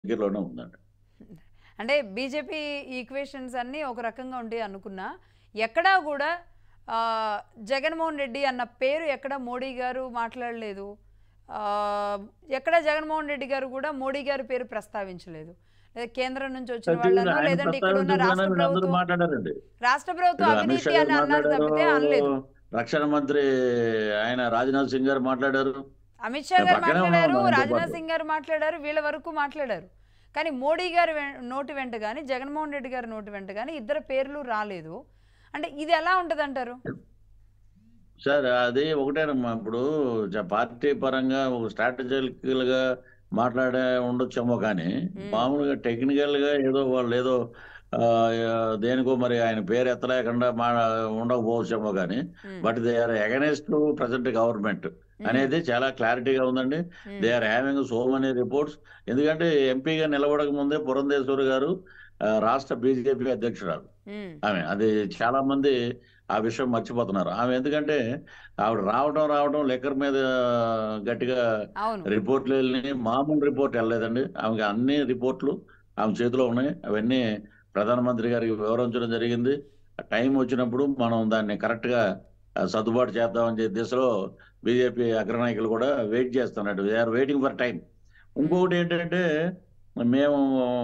దగ్గరలోనే ఉందండి అంటే బీజేపీ ఈక్వేషన్స్ అన్నీ ఒక రకంగా ఉంటాయి అనుకున్నా ఎక్కడా కూడా ఆ, జగన్మోహన్ రెడ్డి అన్న పేరు ఎక్కడ మోడీ గారు మాట్లాడలేదు ఆ, ఎక్కడ జగన్మోహన్ రెడ్డి గారు కూడా మోడీ గారి పేరు ప్రస్తావించలేదు లేదా కేంద్రం నుంచి వచ్చిన వాళ్ళను ఆయన లేదంటే ఇక్కడ ఉన్న రాష్ట్ర ప్రస్తావించగానే వీళ్ళందరూ ప్రభుత్వం మాట్లాడారండి రాష్ట్ర ప్రభుత్వం ఇప్పుడు అమిత్ షా అవినీతి గారు అని అన్నారు తప్పితే అనలేదు మాట్లాడారు రక్షణ మంత్రి ఆయన రాజ్నాథ్ సింగ్ గారు మాట్లాడారు అమిత్ షా గారు పక్కనే ఉన్నాం మాట్లాడారు దాంతో రాజ్నాథ్ పాటు. సింగ్ గారు మాట్లాడారు వీళ్ళ వరకు మాట్లాడారు కానీ మోడీ గారి వె- నోటి వెంట కానీ జగన్మోహన్ రెడ్డి గారి నోటి వెంట కానీ ఇద్దరు పేర్లు రాలేదు అంటే ఇది ఎలా ఉంటుంది అంటారు సార్ అది ఒకటేనమ్మా ఇప్పుడు జ- పార్టీ పరంగా ఒక స్ట్రాటజికల్ గా మాట్లాడే ఉండొచ్చేమో కానీ మ్మ్. మామూలుగా టెక్నికల్ గా ఏదో వాళ్ళు ఏదో ఆ, దేనికో మరి ఆయన పేరు ఎత్తలేకుండా మా ఉండకపోవచ్చేమో కానీ but they are against present government అనేది చాలా క్లారిటీగా ఉందండి they are having so many reports ఎందుకంటే ఎంపీగా నిలబడక ముందే పురంధేశ్వరి గారు ఆ, రాష్ట్ర బీజేపీ అధ్యక్షురాలు ఆమె అది చాలా మంది ఆ విషయం మర్చిపోతున్నారు ఆమె ఎందుకంటే ఆవిడ రావడం రావడం లెక్కర్ మీద గట్టిగా అవును రిపోర్ట్లు వెళ్ళి మామూలు రిపోర్ట్ వెళ్ళలేదండి ఆమెకి అన్ని రిపోర్ట్లు ఆమె చేతిలో ఉన్నాయి అవన్నీ ప్రధానమంత్రి గారికి వివరించడం జరిగింది టైం వచ్చినప్పుడు మనం దాన్ని కరెక్ట్ గా ఆ, సర్దుబాటు చేద్దామని చెప్పే దిశలో బీజేపీ అగ్రనాయకులు కూడా వెయిట్ చేస్తున్నట్టు they are waiting for time ఇంకొకటి ఏంటంటే మేము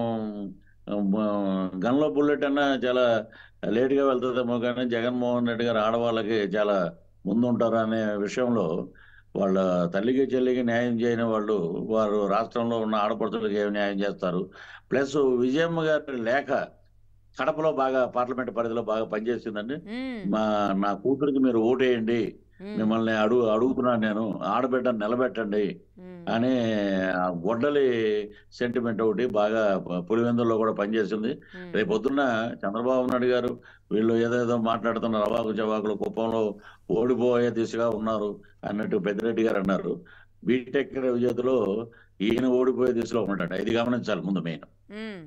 గన్లో బుల్లెట్ అన్న చాలా లేట్ గా వెళ్తుందేమో కానీ జగన్మోహన్ రెడ్డి గారు ఆడవాళ్ళకి చాలా ముందుంటారు అనే విషయంలో వాళ్ళ తల్లికి చెల్లికి న్యాయం చేయని వాళ్ళు వారు రాష్ట్రంలో ఉన్న ఆడపడుతులకు ఏమి న్యాయం చేస్తారు ప్లస్ విజయమ్మ గారి లేఖ కడపలో బాగా పార్లమెంట్ పరిధిలో బాగా పనిచేసిందండి మ్మ్. మా నా కూతురికి మీరు ఓటేయండి మ్మ్. మిమ్మల్ని అడుగు అడుగుతున్నాను నేను ఆడబిడ్డను నిలబెట్టండి మ్మ్. అని ఆ గొడ్డలి సెంటిమెంట్ ఒకటి బాగా పులివెందుల్లో కూడా పనిచేసింది మ్మ్. రేపు పొద్దున్న చంద్రబాబు నాయుడు గారు వీళ్ళు ఏదేదో మాట్లాడుతున్నారు అవాకు చవాకులు కుప్పంలో ఓడిపోయే దిశగా ఉన్నారు అన్నట్టు పెద్దిరెడ్డి గారు అన్నారు బీటెక్ విజేతలో ఈయన ఓడిపోయే దిశలో ఉన్నాడు ఇది గమనించాలి ముందు మెయిన్ మ్మ్.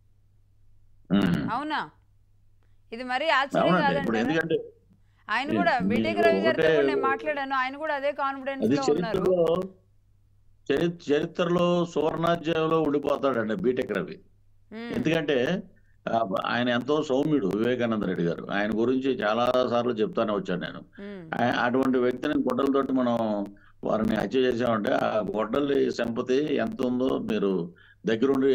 అవునా ఇది మరీ ఆశ్చర్యం అవునండి ఇప్పుడు కాదంటారా ఎందుకంటే ఆయన కూడా మీరు బీటెక్ రవి గారితో ఒకటే- కూడా నేను మాట్లాడాను ఆయన కూడా అదే కాన్ఫిడెన్స్ అది లో ఉన్నారు చరిత్రలో చరి- చరిత్రలో సువర్ణాధ్యాయంలో ఉండిపోతాడండి బీటెక్ రవి మ్మ్. ఎందుకంటే ఆ, ఆయన ఎంతో సౌమ్యుడు వివేకానంద రెడ్డి గారు ఆయన గురించి చాలా సార్లు చెప్తానే వచ్చాను నేను మ్మ్. ఆ- అటువంటి వ్యక్తిని గొడ్డలతోటి మనం వారిని హత్య చేసామంటే ఆ గొడ్డలి సంపతి ఎంత ఉందో మీరు దగ్గరుండి